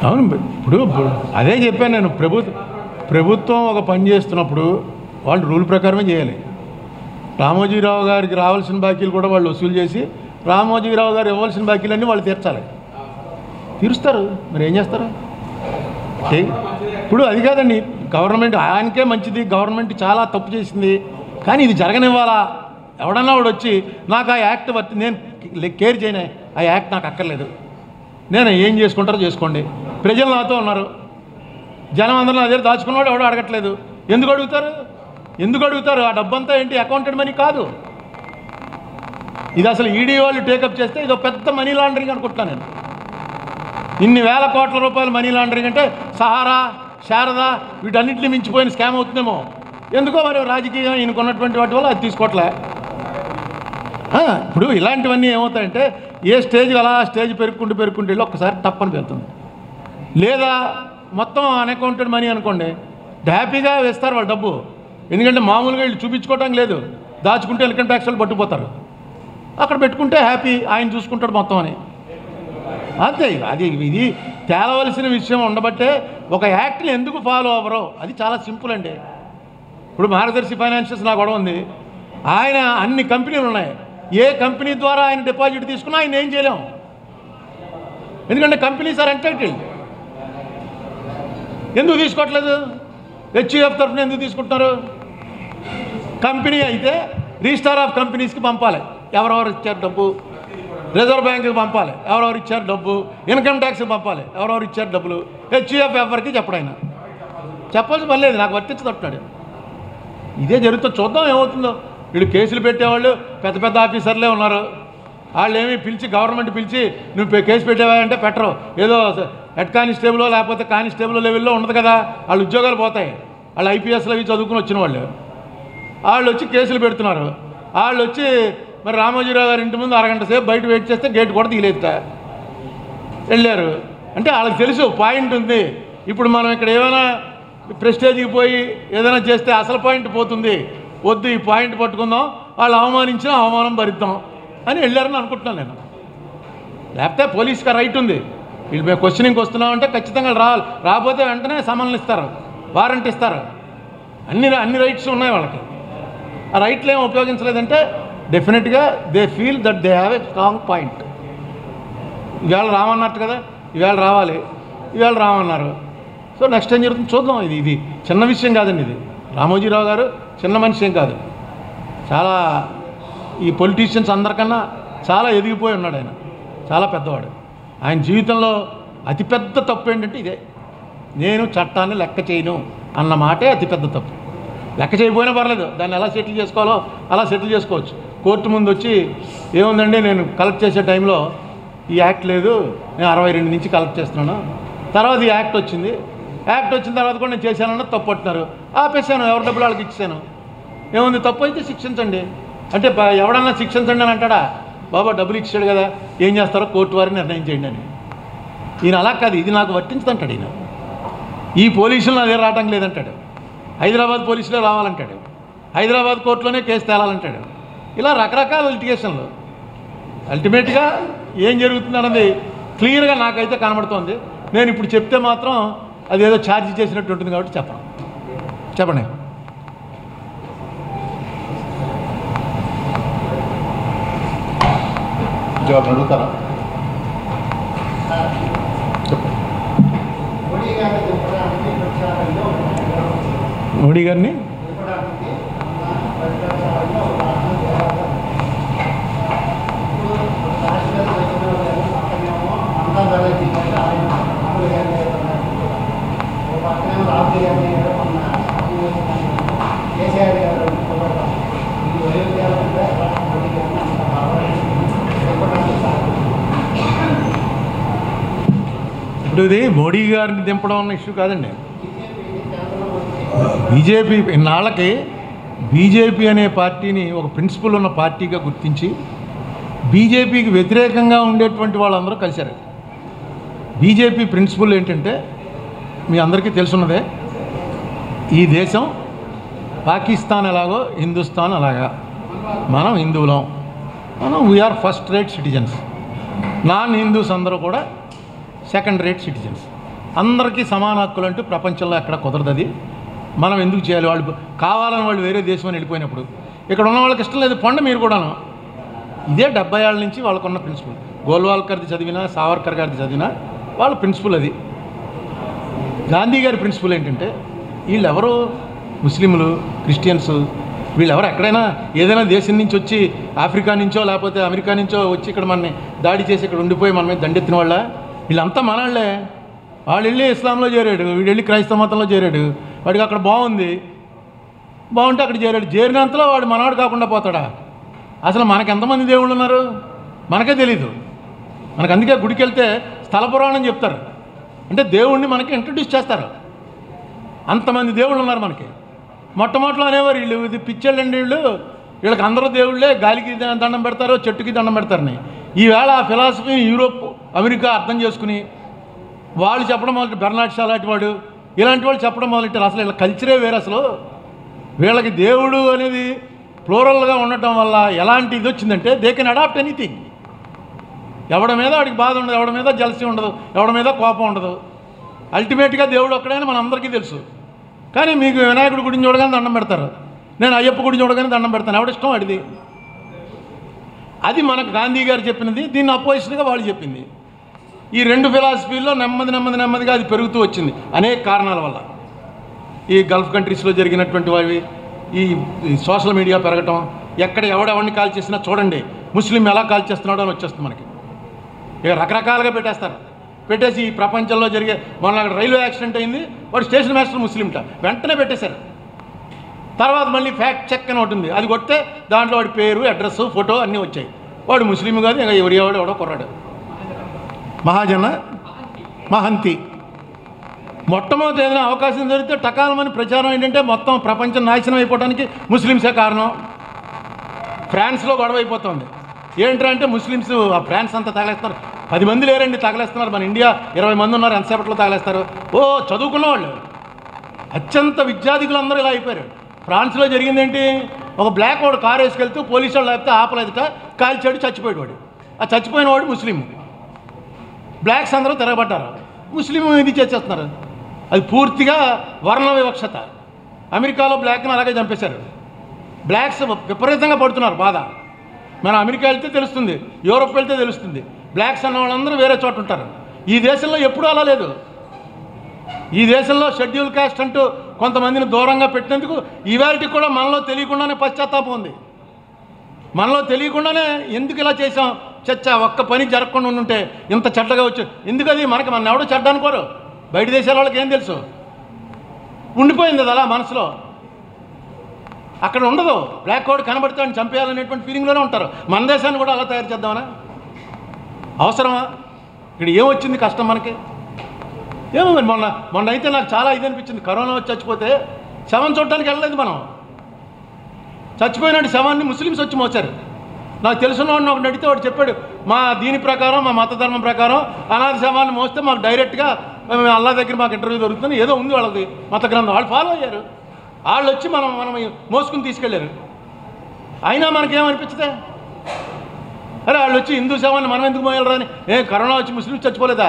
అవును ఇప్పుడు ఇప్పుడు అదే చెప్పాను నేను ప్రభుత్వ ప్రభుత్వం ఒక పని చేస్తున్నప్పుడు వాళ్ళు రూల్ ప్రకారమే చేయాలి రామోజీరావు గారికి రావాల్సిన బాకీలు కూడా వాళ్ళు వసూలు చేసి రామోజీరావు గారు ఇవ్వాల్సిన బాకీలన్నీ వాళ్ళు తీర్చాలి తీరుస్తారు మరి ఏం చేస్తారు ఏ- ఇప్పుడు అది కాదండి గవర్నమెంట్ ఆయనకే మంచిది గవర్నమెంట్ చాలా తప్పు చేసింది కానీ ఇది జరగనివ్వాలా ఎవడన్నా వాడు వచ్చి నాకు ఆ యాక్ట్ వర్తి నేను కేర్ చేయను ఆ యాక్ట్ నాకు అక్కర్లేదు నేను ఏం చేసుకుంటారో చేసుకోండి ప్రజలు నాతో ఉన్నారు జనం అందరూ నా దగ్గర దాచుకున్నవాడు ఎవడో అడగట్లేదు ఎందుకు అడుగుతారు ఎందుకు అడుగుతారు ఆ డబ్బంతా ఏంటి అకౌంటెడ్ మనీ కాదు ఇది అసలు ఈడీ వాళ్ళు టేకప్ చేస్తే ఇది ఒక పెద్ద మనీ లాండరింగ్ అనుకుంటున్నాను నేను ఇన్ని వేల కోట్ల రూపాయల మనీ లాండరింగ్ అంటే సహారా శారద వీటన్నిటిని మించిపోయిన స్కామ్ అవుతుందేమో ఎందుకో మరి రాజకీయం ఈయనకున్నటువంటి వాటి వల్ల అది తీసుకోవట్లే ఆ, ఇప్పుడు ఇలాంటివన్నీ ఏమవుతాయంటే ఏ స్టేజ్ అలా స్టేజ్ పెరుక్కుంటూ పెరుక్కుంటూ వెళ్ళి ఒక్కసారి తప్పని వెళ్తుంది లేదా మొత్తం అన్అకౌంటెడ్ మనీ అనుకోండి హ్యాపీగా వేస్తారు వాళ్ళ డబ్బు ఎందుకంటే మామూలుగా వీళ్ళు చూపించుకోవటం లేదు దాచుకుంటే ఇన్కమ్ ట్యాక్స్ వాళ్ళు పట్టుకుపోతారు అక్కడ పెట్టుకుంటే హ్యాపీ ఆయన చూసుకుంటాడు మొత్తం అని అంతే అది ఇది తేలవలసిన విషయం ఉండబట్టే ఒక యాక్ట్ని ఎందుకు ఫాలో అవ్వరో అది చాలా సింపుల్ అండి ఇప్పుడు మార్గదర్శి ఫైనాన్షియల్స్ నా గొడవ ఉంది ఆయన అన్ని కంపెనీలు ఉన్నాయి ఏ కంపెనీ ద్వారా ఆయన డిపాజిట్ తీసుకున్నా ఆయన ఏం చేయలేం ఎందుకంటే కంపెనీస్ ఆర్ ఎంటైటిల్డ్ ఎందుకు తీసుకోవట్లేదు హెచ్యుఎఫ్ తరఫున ఎందుకు తీసుకుంటున్నారు కంపెనీ అయితే రిజిస్టార్ ఆఫ్ కంపెనీస్కి పంపాలి ఎవరెవరు ఇచ్చారు డబ్బు రిజర్వ్ బ్యాంక్కి పంపాలి ఎవరెవరు ఇచ్చారు డబ్బు ఇన్కమ్ ట్యాక్స్కి పంపాలి ఎవరెవరు ఇచ్చారు డబ్బులు హెచ్యుఎఫ్ ఎవరికి చెప్పడు ఆయన చెప్పాల్సి పని లేదు నాకు వర్తించదంటున్నాడు ఇదే జరుగుతుంది చూద్దాం ఏమవుతుందో వీళ్ళు కేసులు పెట్టేవాళ్ళు పెద్ద పెద్ద ఆఫీసర్లే ఉన్నారు వాళ్ళు ఏమి పిలిచి గవర్నమెంట్ పిలిచి నువ్వు పె- కేసు పెట్టావా అంటే పెట్టరు ఏదో హెడ్ కానిస్టేబుల్ లేకపోతే కానిస్టేబుల్ లెవెల్లో ఉండదు కదా వాళ్ళ ఉద్యోగాలు పోతాయి వాళ్ళు ఐపీఎస్లో అవి చదువుకుని వచ్చిన వాళ్ళు వాళ్ళు వచ్చి కేసులు పెడుతున్నారు వాళ్ళు వచ్చి మరి రామోజీరావు గారి ఇంటి ముందు అరగంట సేపు బయట వెయిట్ చేస్తే గేట్ కూడా తీయలేదుట వెళ్ళారు అంటే వాళ్ళకి తెలుసు పాయింట్ ఉంది ఇప్పుడు మనం ఇక్కడ ఏమైనా ప్రెస్టేజ్కి పోయి ఏదైనా చేస్తే అసలు పాయింట్ పోతుంది వద్దు ఈ పాయింట్ పట్టుకుందాం వాళ్ళు అవమానించినా అవమానం భరిద్దాం అని వెళ్ళారని అనుకుంటున్నాను నేను లేకపోతే పోలీస్కి రైట్ ఉంది వీళ్ళు మేము క్వశ్చనింగ్కి వస్తున్నామంటే ఖచ్చితంగా రావాలి రాకపోతే వెంటనే సమన్లు ఇస్తారు వారంట్ ఇస్తారు అన్ని అన్ని రైట్స్ ఉన్నాయి వాళ్ళకి ఆ రైట్లు ఏం ఉపయోగించలేదంటే డెఫినెట్గా they feel that they have a strong point ఇవాళ రామన్నట్టు కదా ఇవాళ రావాలి ఇవాళ రామన్నారు సో నెక్స్ట్ ఏం జరుగుతుంది చూద్దాం ఇది ఇది చిన్న విషయం కాదండి ఇది రామోజీరావు గారు చిన్న మనిషి ఏం కాదు చాలా ఈ పొలిటీషియన్స్ అందరికన్నా చాలా ఎదిగిపోయి ఉన్నాడు ఆయన చాలా పెద్దవాడు ఆయన జీవితంలో అతిపెద్ద తప్పు ఏంటంటే ఇదే నేను చట్టాన్ని లెక్క చేయను అన్న మాటే అతిపెద్ద తప్పు లెక్క చేయకపోయినా పర్లేదు దాన్ని ఎలా సెటిల్ చేసుకోవాలో అలా సెటిల్ చేసుకోవచ్చు కోర్టు ముందు వచ్చి ఏముందండి నేను కలెక్ట్ చేసే టైంలో ఈ యాక్ట్ లేదు నేను అరవై రెండు నుంచి కలెక్ట్ చేస్తున్నాను తర్వాత ఈ యాక్ట్ వచ్చింది యాక్ట్ వచ్చిన తర్వాత కూడా నేను చేశానన్న తప్పు పట్టినారు ఆపేశాను ఎవరి డబ్బులు వాళ్ళకి ఇచ్చాను ఏముంది తప్పు అయితే శిక్షించండి అంటే బ- ఎవడన్నా శిక్షించండి అని అంటాడా బాబా డబ్బులు ఇచ్చాడు కదా ఏం చేస్తారో కోర్టు వారిని నిర్ణయం చేయండి అని ఈయన అలా కాదు ఇది నాకు వర్తించదంటాడు ఈయన ఈ పోలీసులు నా దగ్గర రావటం లేదంటాడు హైదరాబాద్ పోలీసులే రావాలంటాడు హైదరాబాద్ కోర్టులోనే కేసు తేలాలంటాడు ఇలా రకరకాల లిటిగేషన్లు అల్టిమేట్గా ఏం జరుగుతుంది అన్నది క్లియర్గా నాకైతే కనబడుతోంది నేను ఇప్పుడు చెప్తే మాత్రం అదేదో ఛార్జ్ చేసినట్టు ఉంటుంది కాబట్టి చెప్పను చెప్పండి జవాబు అడుగుతారా మోడీ గారి చెప్పడానికి ప్రచారంలో మోడీ గారిని చెప్పడానికి ప్రచారంలో రాష్ట్ర పక్కనేమో అన్నదాల జిల్లాలో ఆయన రాహుల్ గాంధీ గారు ఉన్నారు. ఓ పక్కనేమో రాహుల్ గాంధీ గారు మొన్న కేసీఆర్ గారు ఉన్నారు. ఈ అయోధ్య మీద మోడీ గారిని అంత బాగా చెప్పడానికి సాధ్యం ఇప్పుడు ఇది మోడీ గారిని దింపడం అన్న ఇష్యూ కాదండి బీజేపీ ఇన్నాళ్ళకి బీజేపీ అనే పార్టీని ఒక ప్రిన్సిపల్ ఉన్న పార్టీగా గుర్తించి బీజేపీకి వ్యతిరేకంగా ఉండేటువంటి వాళ్ళందరూ కలిశారు బీజేపీ ప్రిన్సిపల్ ఏంటంటే మీ అందరికీ తెలుసున్నదే ఈ దేశం పాకిస్తాన్ ఎలాగో హిందుస్థాన్ అలాగా మనం హిందువులం మనం we are first rate citizens non Hindus అందరూ కూడా సెకండ్ రేట్ సిటిజన్స్ అందరికీ సమాన హక్కులు అంటూ ప్రపంచంలో ఎక్కడ కుదరదు అది మనం ఎందుకు చేయాలి వాళ్ళు కావాలని వాళ్ళు వేరే దేశం అని వెళ్ళిపోయినప్పుడు ఇక్కడ ఉన్న వాళ్ళకి ఇష్టం లేదు పండు మీరు కూడాను ఇదే డెబ్బై ఏళ్ళ నుంచి వాళ్ళకున్న ప్రిన్సిపల్ గోల్వాల్కర్ది చదివినా సావర్కర్ గారిది చదివినా వాళ్ళ ప్రిన్సిపల్ అది గాంధీ గారి ప్రిన్సిపల్ ఏంటంటే వీళ్ళెవరు ముస్లింలు క్రిస్టియన్స్ వీళ్ళెవరు ఎక్కడైనా ఏదైనా దేశం నుంచి వచ్చి ఆఫ్రికా నుంచో లేకపోతే అమెరికా నుంచో వచ్చి ఇక్కడ మనని దాడి చేసి ఇక్కడ ఉండిపోయి మన మీద దండెత్తిన వాళ్ళ వీళ్ళంతా మనవాళ్ళే వాళ్ళు వెళ్ళి ఇస్లాంలో చేరాడు వీడు వెళ్ళి క్రైస్తవ మతంలో చేరాడు వాడికి అక్కడ బాగుంది బాగుంటే అక్కడ చేరాడు చేరినంతలో వాడు మనవాడు కాకుండా పోతాడా అసలు మనకు ఎంతమంది దేవుళ్ళు ఉన్నారు మనకే తెలీదు మనకు అందుకే గుడికి వెళ్తే స్థల పురాణం చెప్తారు అంటే దేవుణ్ణి మనకి ఇంట్రడ్యూస్ చేస్తారు అంతమంది దేవుళ్ళు ఉన్నారు మనకి మొట్టమొదటిలో అనేవారు వీళ్ళు ఇది పిచ్చెళ్ళండి వీళ్ళు వీళ్ళకి అందరూ దేవుళ్ళే గాలికి ద- దండం పెడతారు చెట్టుకి దండం పెడతారని ఈవేళ ఆ ఫిలాసఫీ యూరోప్ అమెరికా అర్థం చేసుకుని వాళ్ళు చెప్పడం మొదలు బెర్నాడ్ షా లాంటి వాడు ఇలాంటి వాళ్ళు చెప్పడం మొదలెట్టారు అసలు వీళ్ళ కల్చరే వేరు అసలు వీళ్ళకి దేవుడు అనేది ప్లూరల్గా ఉండటం వల్ల ఎలాంటి ఇది వచ్చిందంటే దే కెన్ అడాప్ట్ ఎనీథింగ్ ఎవడి మీద వాడికి బాధ ఉండదు ఎవడి మీద జలసి ఉండదు ఎవడి మీద కోపం ఉండదు అల్టిమేట్గా దేవుడు ఒక్కడైనా మన అందరికీ తెలుసు కానీ మీకు వినాయకుడి గుడిని చూడగానే దండం పెడతారు నేను అయ్యప్ప గుడిని చూడగానే దండం పెడతాను ఎవడిష్టం అడిది అది మనకు గాంధీ గారు చెప్పినది దీన్ని అపోజిషన్గా వాళ్ళు చెప్పింది ఈ రెండు ఫిలాసఫీల్లో నెమ్మది నెమ్మది నెమ్మదిగా అది పెరుగుతూ వచ్చింది అనేక కారణాల వల్ల ఈ గల్ఫ్ కంట్రీస్లో జరిగినటువంటి వావి ఈ ఈ సోషల్ మీడియా పెరగటం ఎక్కడ ఎవడెవడిని కాల్ చేసినా చూడండి ముస్లిం ఎలా కాల్ చేస్తున్నాడో అని వచ్చేస్తుంది మనకి ఇక రకరకాలుగా పెట్టేస్తారు పెట్టేసి ఈ ప్రపంచంలో జరిగే మొన్న అక్కడ రైల్వే యాక్సిడెంట్ అయింది వాడు స్టేషన్ మాస్టర్ ముస్లింట వెంటనే పెట్టేశారు తర్వాత మళ్ళీ ఫ్యాక్ట్ చెక్ అని ఒకటి ఉంది అది కొడితే దాంట్లో వాడి పేరు అడ్రస్ ఫోటో అన్నీ వచ్చాయి వాడు ముస్లిం కాదు ఇంకా ఎవరి ఎవడు ఎవడో కుర్రాడు మహాజన మహంతి మొట్టమొదటి ఏదైనా అవకాశం దొరికితే టకాలమని ప్రచారం ఏంటంటే మొత్తం ప్రపంచం నాశనం అయిపోవడానికి ముస్లింసే కారణం ఫ్రాన్స్లో గొడవ అయిపోతుంది ఏంటంటే ముస్లిమ్స్ ఆ ఫ్రాన్స్ అంతా తగలేస్తున్నారు పది మంది లేరండి తగలేస్తున్నారు మన ఇండియా ఇరవై మంది ఉన్నారు ఎంతసేపట్లో తగలేస్తారు ఓ చదువుకున్న వాళ్ళు అత్యంత విద్యాధికులు అందరూ ఇలా అయిపోయారు ఫ్రాన్స్లో జరిగిందేంటి ఒక బ్లాక్ వాడు కారు వేసుకెళ్తూ పోలీసు వాళ్ళు లేకపోతే ఆపలేదుట కాల్చాడు చచ్చిపోయాడు వాడు ఆ చచ్చిపోయిన వాడు ముస్లిం బ్లాక్స్ అందరూ తిరగబడ్డారు ముస్లిం ఇది చేసేస్తున్నారు అది పూర్తిగా వర్ణ వివక్షత అమెరికాలో బ్లాక్ని అలాగే చంపేశారు బ్లాక్స్ విపరీతంగా పడుతున్నారు బాధ మనం అమెరికా వెళ్తే తెలుస్తుంది యూరోప్ వెళ్తే తెలుస్తుంది బ్లాక్స్ అన్న వాళ్ళందరూ వేరే చోట ఉంటారు ఈ దేశంలో ఎప్పుడూ అలా లేదు ఈ దేశంలో షెడ్యూల్ కాస్ట్ అంటూ కొంతమందిని దూరంగా పెట్టినందుకు ఈవేళకి కూడా మనలో తెలియకుండానే పశ్చాత్తాపం ఉంది మనలో తెలియకుండానే ఎందుకు ఇలా చేసాం చచ్చా ఒక్క పని జరగకుండా ఉంటే ఇంత చెడ్డగా వచ్చు ఎందుకు అది మనకి మన ఎవడో చెడ్డ అనుకోరు బయట దేశాల వాళ్ళకి ఏం తెలుసు ఉండిపోయింది అది అలా మనసులో అక్కడ ఉండదు బ్లాక్ కోడ్ కనబడితే వాడిని చంపేయాలనేటువంటి ఫీలింగ్లోనే ఉంటారు మన దేశాన్ని కూడా అలా తయారు చేద్దామనా అవసరమా ఇక్కడ ఏమొచ్చింది కష్టం మనకి ఏమో మరి మొన్న మొన్న అయితే నాకు చాలా ఇది అనిపించింది కరోనా వచ్చి చచ్చిపోతే శవం చూడటానికి వెళ్ళలేదు మనం చచ్చిపోయినట్టు శవాన్ని ముస్లిమ్స్ వచ్చి మోచారు నాకు తెలిసిన వాడిని ఒకటి అడిగితే వాడు చెప్పాడు మా దీని ప్రకారం మా మత ధర్మం ప్రకారం అనాథ శవాన్ని మోస్తే మాకు డైరెక్ట్గా మేము అల్లా దగ్గర మాకు ఇంటర్వ్యూ దొరుకుతుంది ఏదో ఉంది వాళ్ళది మత గ్రంథం వాళ్ళు ఫాలో అయ్యారు వాళ్ళు వచ్చి మనం మనం మోసుకుని తీసుకెళ్ళారు అయినా మనకేమనిపించదే అరే వాళ్ళు వచ్చి హిందూ శవాన్ని మనం ఎందుకు మోయాలరా అని ఏ కరోనా వచ్చి ముస్లిమ్స్ చచ్చిపోలేదా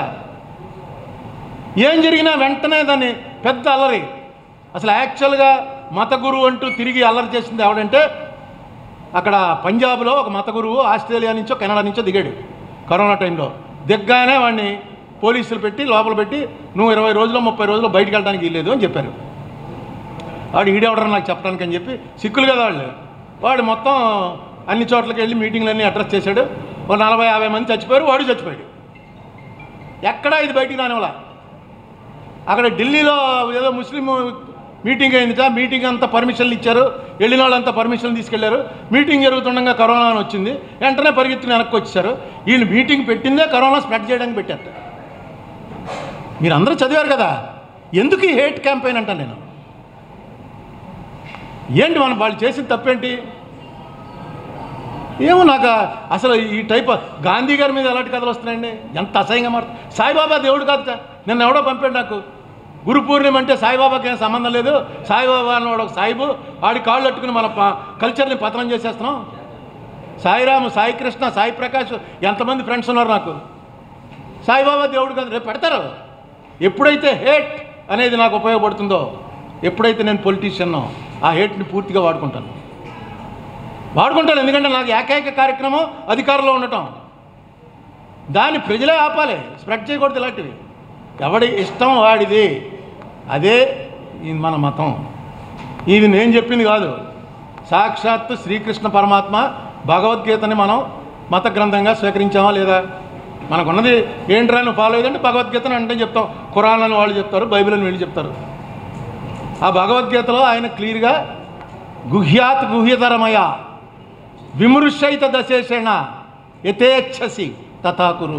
ఏం జరిగినా వెంటనే దాన్ని పెద్ద అల్లరి అసలు యాక్చువల్గా మత గురువు అంటూ తిరిగి అల్లరి చేసింది ఎవడంటే అక్కడ పంజాబ్లో ఒక మత గురువు ఆస్ట్రేలియా నుంచో కెనడా నుంచో దిగాడు కరోనా టైంలో దిగ్గానే వాడిని పోలీసులు పెట్టి లోపల పెట్టి నువ్వు ఇరవై రోజులు ముప్పై రోజులు బయటికి వెళ్ళడానికి వీల్లేదు అని చెప్పారు వాడు ఈడెవడరు నాకు చెప్పడానికి అని చెప్పి సిక్కులు కదా వాళ్ళు వాడు మొత్తం అన్ని చోట్లకి వెళ్ళి మీటింగ్లన్నీ అడ్రస్ చేశాడు ఒక నలభై యాభై మంది చచ్చిపోయారు వాడు చచ్చిపోయాడు ఎక్కడా ఇది బయటికి రానివ్వాల అక్కడ ఢిల్లీలో ఏదో ముస్లిం మీటింగ్ అయిందిట మీటింగ్ అంతా పర్మిషన్లు ఇచ్చారు వెళ్ళిన వాళ్ళంతా పర్మిషన్లు తీసుకెళ్లారు మీటింగ్ జరుగుతుండగా కరోనా అని వచ్చింది వెంటనే పరిగెత్తుకుని వెనక్కి వచ్చేసారు వీళ్ళు మీటింగ్ పెట్టిందే కరోనా స్ప్రెడ్ చేయడానికి పెట్టారు మీరు అందరూ చదివారు కదా ఎందుకు ఈ హేట్ క్యాంపెయిన్ అంటాను నేను ఏంటి మనం వాళ్ళు చేసిన తప్పేంటి ఏమో నాకు అసలు ఈ టైప్ గాంధీ గారి మీద ఎలాంటి కథలు వస్తున్నాయండి ఎంత అసహ్యంగా మారుతుంది సాయిబాబా దేవుడు కాదు నిన్న ఎవడో పంపాడు నాకు గురు పూర్ణిమ అంటే సాయిబాబాకి ఏం సంబంధం లేదు సాయిబాబా అన్నవాడు ఒక సాయిబు ఆడి కాళ్ళు అట్టుకుని మన ప- కల్చర్ని పతనం చేసేస్తున్నాం సాయిరాము సాయి కృష్ణ సాయి ప్రకాష్ ఎంతమంది ఫ్రెండ్స్ ఉన్నారు నాకు సాయిబాబా దేవుడు కాదు రేపు పెడతారు ఎప్పుడైతే హేట్ అనేది నాకు ఉపయోగపడుతుందో ఎప్పుడైతే నేను పొలిటీషియన్నో ఆ హేట్ని పూర్తిగా వాడుకుంటాను వాడుకుంటాను ఎందుకంటే నాకు ఏకైక కార్యక్రమం అధికారంలో ఉండటం దాన్ని ప్రజలే ఆపాలి స్ప్రెడ్ చేయకూడదు ఇలాంటివి ఎవడి ఇష్టం వాడిది అదే ఈ మన మతం ఇది నేను చెప్పింది కాదు సాక్షాత్తు శ్రీకృష్ణ పరమాత్మ భగవద్గీతని మనం మత గ్రంథంగా స్వీకరించామా లేదా మనకున్నది ఏంట్రా నువ్వు ఫాలో అయ్యిందంటే భగవద్గీతని అంటే చెప్తాం ఖురాన్ అని వాళ్ళు చెప్తారు బైబిల్ అని వీళ్ళు చెప్తారు ఆ భగవద్గీతలో ఆయన క్లియర్గా గుహ్యాత్ గుహ్యతరమయ విమృశైత దశేషేణ యథేచ్ఛసి తథాకురు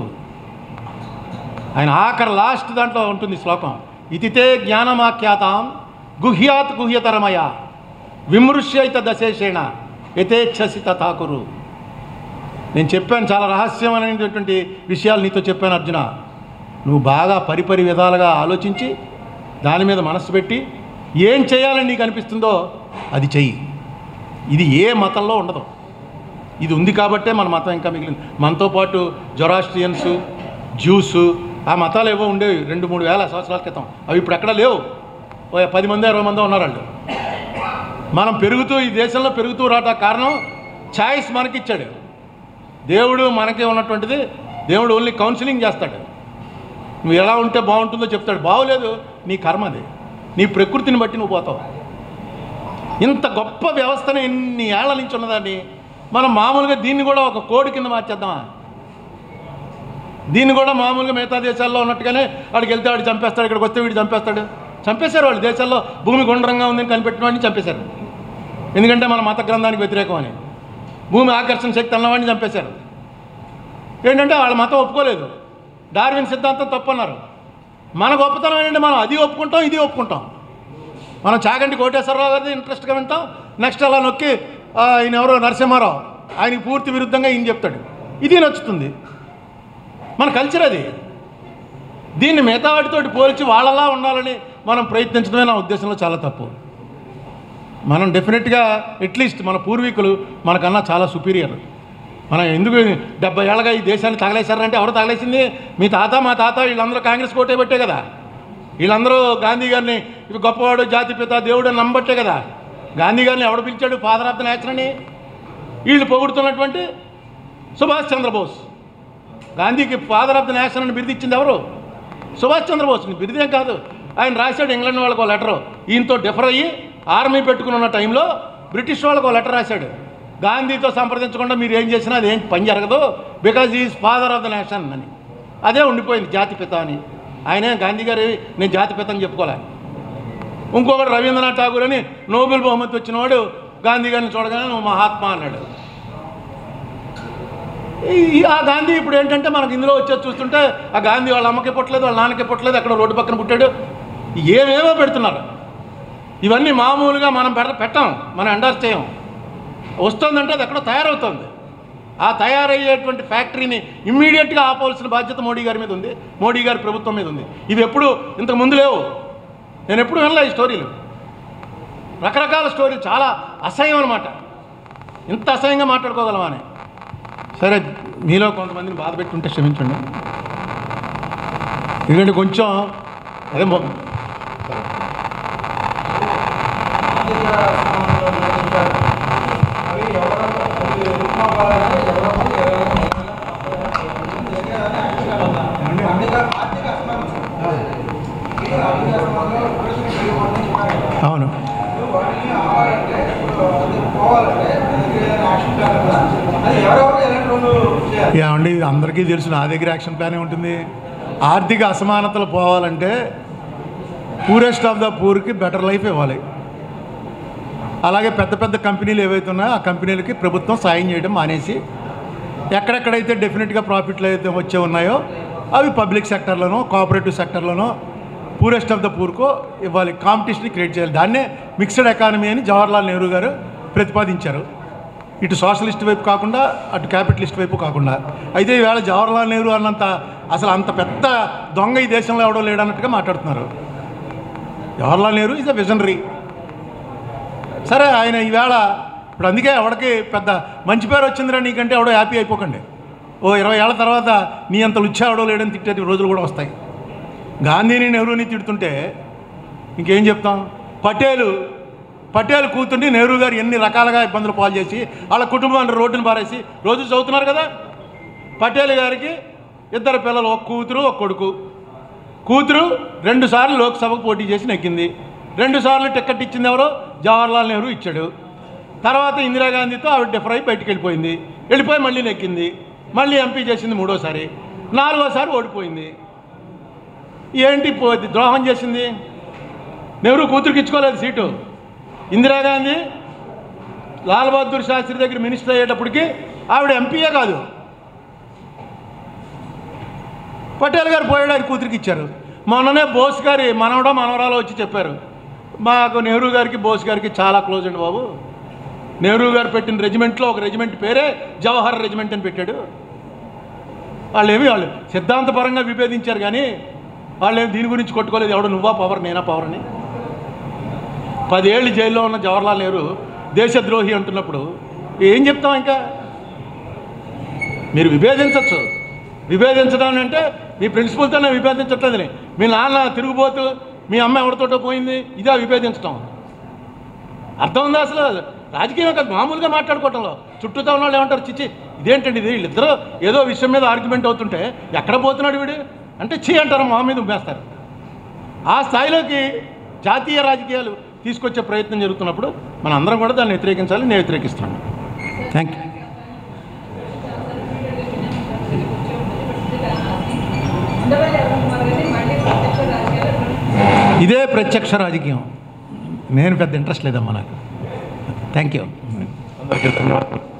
ఆయన ఆఖరి లాస్ట్ దాంట్లో ఉంటుంది శ్లోకం ఇతితే జ్ఞానమాఖ్యాతాం గుహ్యాత్ గుహ్యతరమయ విమృశ్యైత దశేషేణ యథేచ్ఛసి తథాకురు నేను చెప్పాను చాలా రహస్యమైనటువంటి విషయాలు నీతో చెప్పాను అర్జున నువ్వు బాగా పరిపరి విధాలుగా ఆలోచించి దాని మీద మనసు పెట్టి ఏం చేయాలని నీకు అనిపిస్తుందో అది చెయ్యి ఇది ఏ మతంలో ఉండదు ఇది ఉంది కాబట్టే మన మతం ఇంకా మిగిలింది మనతో పాటు జొరాస్ట్రియన్స్ జ్యూస్ ఆ మతాలు ఏవో ఉండేవి రెండు మూడు వేల సంవత్సరాల క్రితం అవి ఇప్పుడు ఎక్కడ లేవు ఓ పది మంది ఇరవై మంది ఉన్నారు వాళ్ళు మనం పెరుగుతూ ఈ దేశంలో పెరుగుతూ రాట కారణం ఛాయిస్ మనకిచ్చాడు దేవుడు మనకి ఉన్నటువంటిది దేవుడు ఓన్లీ కౌన్సిలింగ్ చేస్తాడు నువ్వు ఎలా ఉంటే బాగుంటుందో చెప్తాడు బాగోలేదు నీ కర్మ అది నీ ప్రకృతిని బట్టి నువ్వు పోతావు ఇంత గొప్ప వ్యవస్థను ఎన్ని ఏళ్ల నుంచి ఉన్నదాన్ని మనం మామూలుగా దీన్ని కూడా ఒక కోడి కింద మార్చేద్దామా దీన్ని కూడా మామూలుగా మిగతా దేశాల్లో ఉన్నట్టుగానే వాడికి వెళ్తే వాడు చంపేస్తాడు ఇక్కడికి వస్తే వీడు చంపేస్తాడు చంపేశారు వాళ్ళు దేశాల్లో భూమి గుండ్రంగా ఉందని కనిపెట్టిన వాడిని చంపేశారు ఎందుకంటే మన మత గ్రంథానికి వ్యతిరేకం అని భూమి ఆకర్షణ శక్తి అన్నవాడిని చంపేశారు ఏంటంటే వాళ్ళ మతం ఒప్పుకోలేదు డార్విన్ సిద్ధాంతం తప్పు అన్నారు మన గొప్పతనం ఏంటంటే మనం అది ఒప్పుకుంటాం ఇది ఒప్పుకుంటాం మనం చాగంటి కోటేశ్వరరావు గారిది ఇంట్రెస్ట్గా వింటాం నెక్స్ట్ అలా నొక్కి ఆ, ఆయన ఎవరో నరసింహారావు ఆయనకి పూర్తి విరుద్ధంగా ఈయన చెప్తాడు ఇది నచ్చుతుంది మన కల్చర్ అది దీన్ని మిగతా వాటితోటి పోల్చి వాళ్ళలా ఉండాలని మనం ప్రయత్నించడమే నా ఉద్దేశంలో చాలా తప్పు మనం డెఫినెట్గా అట్లీస్ట్ మన పూర్వీకులు మనకన్నా చాలా సుపీరియర్ మనం ఎందుకు డెబ్బై ఏళ్ళగా ఈ దేశాన్ని తగలేశారంటే ఎవరు తగలేసింది మీ తాత మా తాత వీళ్ళందరూ కాంగ్రెస్ కోటే పెట్టే కదా వీళ్ళందరూ గాంధీ గారిని ఇవి గొప్పవాడు జాతిపిత దేవుడు అని నమ్మబట్టే కదా గాంధీ గారిని ఎవడు పిలిచాడు ఫాదర్ ఆఫ్ ద నేషన్ అని వీళ్ళు పొగుడుతున్నటువంటి సుభాష్ చంద్రబోస్ గాంధీకి ఫాదర్ ఆఫ్ ద నేషన్ అని బిరుదు ఇచ్చింది ఎవరు సుభాష్ చంద్రబోస్ బిరుదేం కాదు ఆయన రాశాడు ఇంగ్లాండ్ వాళ్ళకు ఒక లెటరు ఈయనతో డిఫర్ అయ్యి ఆర్మీ పెట్టుకుని ఉన్న టైంలో బ్రిటిష్ వాళ్ళకు ఒక లెటర్ రాశాడు గాంధీతో సంప్రదించకుండా మీరు ఏం చేసినా అది ఏం పని జరగదు because is father of the nation అని అదే ఉండిపోయింది జాతిపిత అని ఆయనే గాంధీ గారు నేను జాతిపిత అని చెప్పుకోలే ఇంకొకటి రవీంద్రనాథ్ ఠాగూర్ అని నోబెల్ బహుమతి వచ్చినవాడు గాంధీ గారిని చూడగానే నువ్వు మహాత్మా అన్నాడు ఈ ఆ గాంధీ ఇప్పుడు ఏంటంటే మనకు ఇందులో వచ్చేది చూస్తుంటే ఆ గాంధీ వాళ్ళ అమ్మకి పుట్టలేదు వాళ్ళ నాన్నకి పుట్టలేదు అక్కడ రోడ్డు పక్కన పుట్టాడు ఏమేమో పెడుతున్నారు ఇవన్నీ మామూలుగా మనం పెడ పెట్టాం మనం ఎండార్స్ చేయం వస్తుందంటే అది ఎక్కడో తయారవుతుంది ఆ తయారయ్యేటువంటి ఫ్యాక్టరీని ఇమ్మీడియట్గా ఆపవలసిన బాధ్యత మోడీ గారి మీద ఉంది మోడీ గారి ప్రభుత్వం మీద ఉంది ఇవి ఎప్పుడు ఇంతకు ముందు లేవు నేను ఎప్పుడు వినలే ఈ స్టోరీలు రకరకాల స్టోరీలు చాలా అసహ్యం అనమాట ఇంత అసహ్యంగా మాట్లాడుకోగలమా అని సరే మీలో కొంతమందిని బాధ పెట్టుంటే క్షమించండి ఎందుకంటే కొంచెం అదే మొ- అవును ఏమండి ఇది అందరికీ తెలుసు నా దగ్గర యాక్షన్ ప్లానే ఉంటుంది ఆర్థిక అసమానతలు పోవాలంటే పూరెస్ట్ ఆఫ్ ద పూర్కి బెటర్ లైఫ్ ఇవ్వాలి అలాగే పెద్ద పెద్ద కంపెనీలు ఏవైతే ఉన్నాయో ఆ కంపెనీలకి ప్రభుత్వం సాయం చేయడం మానేసి ఎక్కడెక్కడైతే డెఫినెట్గా ప్రాఫిట్లు అయితే వచ్చే ఉన్నాయో అవి పబ్లిక్ సెక్టర్లోనో కోఆపరేటివ్ సెక్టర్లోనో పూరెస్ట్ ఆఫ్ ద పూర్కో ఇవ్వాలి కాంపిటీషన్ క్రియేట్ చేయాలి దాన్నే మిక్స్డ్ ఎకానమీ అని జవహర్లాల్ నెహ్రూ గారు ప్రతిపాదించారు ఇటు సోషలిస్ట్ వైపు కాకుండా అటు క్యాపిటలిస్ట్ వైపు కాకుండా అయితే ఈవేళ జవహర్లాల్ నెహ్రూ అన్నంత అసలు అంత పెద్ద దొంగ ఈ దేశంలో ఎవడో లేడన్నట్టుగా మాట్లాడుతున్నారు Jawaharlal Nehru is a visionary సరే ఆయన ఈవేళ ఇప్పుడు అందుకే ఎవడికి పెద్ద మంచి పేరు వచ్చిందిరా నీకంటే ఎవడో హ్యాపీ అయిపోకండి ఓ ఇరవై ఏళ్ళ తర్వాత నీ అంత లుచ్చావడో లేడని తిట్టే రోజులు కూడా వస్తాయి గాంధీని నెహ్రూని తిడుతుంటే ఇంకేం చెప్తాం పటేలు పటేల్ కూతుర్ని నెహ్రూ గారు ఎన్ని రకాలుగా ఇబ్బందులు పాలు చేసి వాళ్ళ కుటుంబాన్ని రోడ్డును పారేసి రోజు చదువుతున్నారు కదా పటేల్ గారికి ఇద్దరు పిల్లలు ఒక కూతురు ఒక కొడుకు కూతురు రెండు సార్లు లోక్సభకు పోటీ చేసి నెక్కింది రెండు సార్లు టికెట్ ఇచ్చింది ఎవరో జవహర్లాల్ నెహ్రూ ఇచ్చాడు తర్వాత ఇందిరాగాంధీతో ఆవిడ డిఫర్ అయి బయటికి వెళ్ళిపోయింది వెళ్ళిపోయి మళ్ళీ నెక్కింది మళ్ళీ ఎంపీ చేసింది మూడోసారి నాలుగోసారి ఓడిపోయింది ఏంటి పో ద్రోహం చేసింది నెహ్రూ కూతురికి ఇచ్చుకోలేదు సీటు ఇందిరాగాంధీ లాల్ బహదూర్ శాస్త్రి దగ్గర మినిస్టర్ అయ్యేటప్పటికి ఆవిడ ఎంపీయే కాదు పటేల్ గారు పోయాడు ఆయన కూతురికి ఇచ్చారు మొన్ననే బోస్ గారి మనవడో మనవరాలో వచ్చి చెప్పారు మాకు నెహ్రూ గారికి బోస్ గారికి చాలా క్లోజ్ అండి బాబు నెహ్రూ గారు పెట్టిన రెజిమెంట్లో ఒక రెజిమెంట్ పేరే జవహర్ రెజిమెంట్ అని పెట్టాడు వాళ్ళు ఏమి వాళ్ళు సిద్ధాంతపరంగా విభేదించారు కానీ వాళ్ళు ఏమి దీని గురించి కొట్టుకోలేదు ఎవడు నువ్వా పవర్ నేనా పవర్ అని పదేళ్ళు జైల్లో ఉన్న జవహర్లాల్ నెహ్రూ దేశద్రోహి అంటున్నప్పుడు ఏం చెప్తాం ఇంకా మీరు విభేదించవచ్చు విభేదించడం అంటే మీ ప్రిన్సిపల్తోనే విభేదించట్లేదని మీ నాన్న తిరుగుబోతూ మీ అమ్మ ఎవరితోటో పోయింది ఇదే విభేదించడం అర్థం ఉందా అసలు రాజకీయం కాదు మామూలుగా మాట్లాడుకోవటంలో చుట్టూతో ఉన్న వాళ్ళు ఏమంటారు చిచ్చి ఇదేంటండి ఇది వీళ్ళిద్దరూ ఏదో విషయం మీద ఆర్గ్యుమెంట్ అవుతుంటే ఎక్కడ పోతున్నాడు వీడు అంటే చీ అంటారు మా మీద ఉమ్మేస్తారు ఆ స్థాయిలోకి జాతీయ రాజకీయాలు తీసుకొచ్చే ప్రయత్నం జరుగుతున్నప్పుడు మన అందరం కూడా దాన్ని వ్యతిరేకించాలి నేను వ్యతిరేకిస్తున్నాను థ్యాంక్ యూ ఇదే ప్రత్యక్ష రాజకీయం నేను పెద్ద ఇంట్రెస్ట్ లేదమ్మా నాకు థ్యాంక్ యూ అందరికీ ధన్యవాదాలు